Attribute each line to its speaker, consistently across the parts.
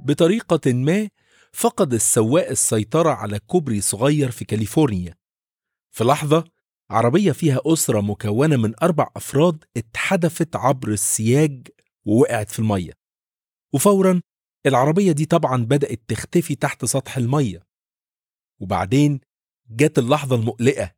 Speaker 1: بطريقة ما فقد السواق السيطرة على كوبري صغير في كاليفورنيا في لحظة عربية فيها أسرة مكونة من أربع أفراد اتحدفت عبر السياج ووقعت في المية وفورا العربية دي طبعا بدأت تختفي تحت سطح المية وبعدين جت اللحظة المقلقة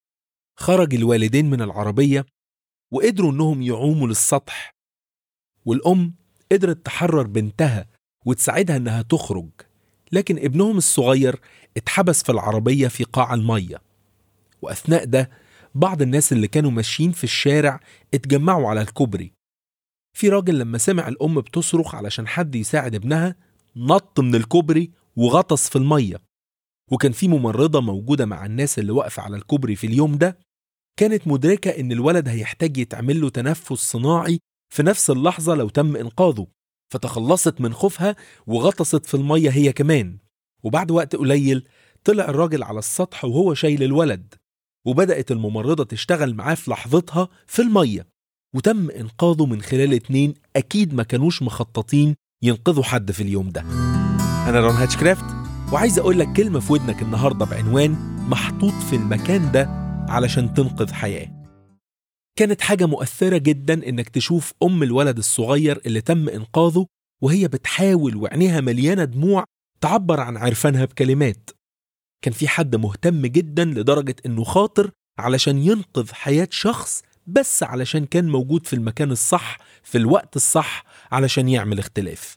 Speaker 1: خرج الوالدين من العربية وقدروا إنهم يعوموا للسطح والأم قدرت تحرر بنتها وتساعدها إنها تخرج لكن ابنهم الصغير اتحبس في العربية في قاع المية وأثناء ده بعض الناس اللي كانوا ماشيين في الشارع اتجمعوا على الكوبري في راجل لما سمع الأم بتصرخ علشان حد يساعد ابنها نط من الكوبري وغطس في المية وكان في ممرضة موجودة مع الناس اللي واقفة على الكوبري في اليوم ده كانت مدركة إن الولد هيحتاج يتعمل له تنفس صناعي في نفس اللحظة لو تم إنقاذه فتخلصت من خوفها وغطست في المية هي كمان وبعد وقت قليل طلع الراجل على السطح وهو شايل الولد وبدأت الممرضة تشتغل معاه في لحظتها في المية وتم إنقاذه من خلال اتنين أكيد ما كانوش مخططين ينقذوا حد في اليوم ده أنا رون هاتشكرافت وعايز أقول لك كلمة في ودنك النهاردة بعنوان محطوط في المكان ده علشان تنقذ حياة كانت حاجة مؤثرة جدا إنك تشوف أم الولد الصغير اللي تم إنقاذه وهي بتحاول وعينيها مليانة دموع تعبر عن عرفانها بكلمات كان في حد مهتم جدا لدرجة إنه خاطر علشان ينقذ حياة شخص بس علشان كان موجود في المكان الصح في الوقت الصح علشان يعمل اختلاف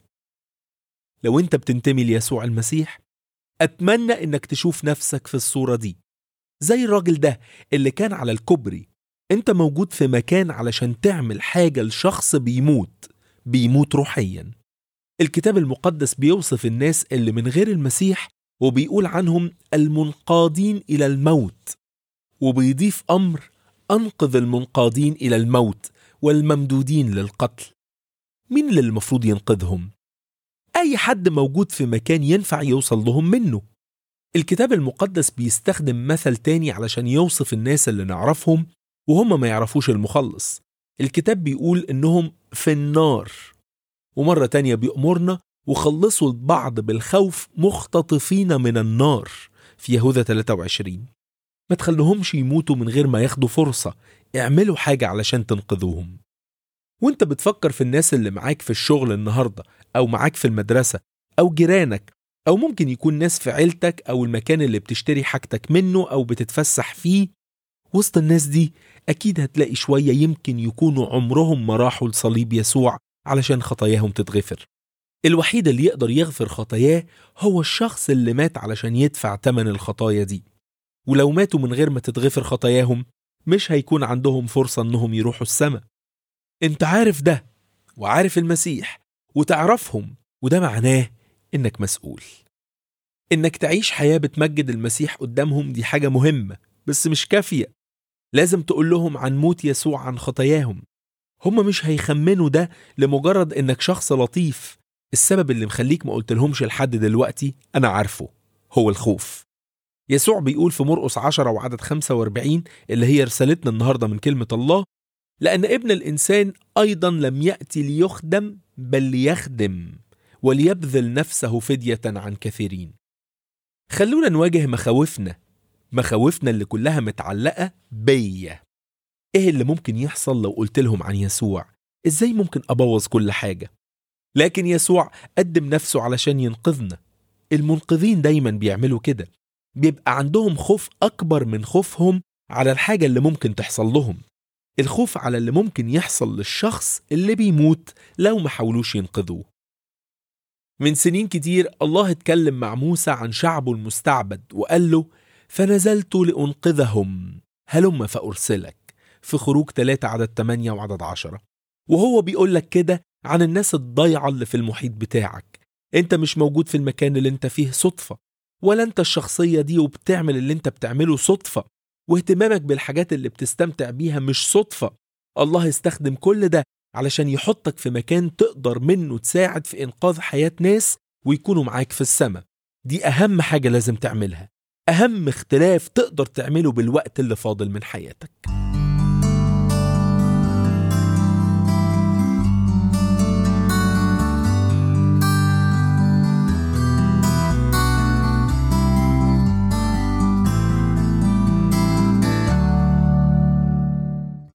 Speaker 1: لو انت بتنتمي ليسوع المسيح أتمنى إنك تشوف نفسك في الصورة دي زي الراجل ده اللي كان على الكوبري انت موجود في مكان علشان تعمل حاجة لشخص بيموت بيموت روحيا الكتاب المقدس بيوصف الناس اللي من غير المسيح وبيقول عنهم المنقادين إلى الموت وبيضيف أمر أنقذ المنقادين إلى الموت والممدودين للقتل مين اللي المفروض ينقذهم؟ أي حد موجود في مكان ينفع يوصل لهم منه الكتاب المقدس بيستخدم مثل تاني علشان يوصف الناس اللي نعرفهم وهم ما يعرفوش المخلص الكتاب بيقول إنهم في النار ومرة تانية بيأمرنا وخلصوا البعض بالخوف مختطفين من النار في يهوذا 23 ما تخلوهمش يموتوا من غير ما ياخدوا فرصة اعملوا حاجة علشان تنقذوهم وانت بتفكر في الناس اللي معاك في الشغل النهاردة أو معاك في المدرسة أو جيرانك أو ممكن يكون ناس في عيلتك أو المكان اللي بتشتري حاجتك منه أو بتتفسح فيه وسط الناس دي أكيد هتلاقي شوية يمكن يكونوا عمرهم ما راحوا لصليب يسوع علشان خطاياهم تتغفر الوحيد اللي يقدر يغفر خطاياه هو الشخص اللي مات علشان يدفع تمن الخطايا دي ولو ماتوا من غير ما تتغفر خطاياهم مش هيكون عندهم فرصة انهم يروحوا السماء انت عارف ده وعارف المسيح وتعرفهم وده معناه انك مسؤول انك تعيش حياة بتمجد المسيح قدامهم دي حاجة مهمة بس مش كافية لازم تقول لهم عن موت يسوع عن خطاياهم هم مش هيخمنوا ده لمجرد انك شخص لطيف السبب اللي مخليك ما قلت لهمش لحد دلوقتي انا عارفه هو الخوف يسوع بيقول في مرقس 10 وعدد 45 اللي هي رسالتنا النهارده من كلمة الله لأن ابن الإنسان أيضا لم يأتي ليخدم بل ليخدم وليبذل نفسه فدية عن كثيرين خلونا نواجه مخاوفنا مخاوفنا اللي كلها متعلقة بيا ايه اللي ممكن يحصل لو قلت لهم عن يسوع ازاي ممكن ابوظ كل حاجة لكن يسوع قدم نفسه علشان ينقذنا المنقذين دايما بيعملوا كده بيبقى عندهم خوف أكبر من خوفهم على الحاجة اللي ممكن تحصل لهم الخوف على اللي ممكن يحصل للشخص اللي بيموت لو ما حاولوش ينقذوه من سنين كتير الله اتكلم مع موسى عن شعبه المستعبد وقال له فنزلت لأنقذهم هلم فأرسلك في خروج 3 عدد 8 وعدد 10 وهو بيقول لك كده عن الناس الضايعة اللي في المحيط بتاعك انت مش موجود في المكان اللي انت فيه صدفة ولا انت الشخصية دي وبتعمل اللي انت بتعمله صدفة واهتمامك بالحاجات اللي بتستمتع بيها مش صدفة الله استخدم كل ده علشان يحطك في مكان تقدر منه تساعد في إنقاذ حياة ناس ويكونوا معاك في السماء دي أهم حاجة لازم تعملها أهم اختلاف تقدر تعمله بالوقت اللي فاضل من حياتك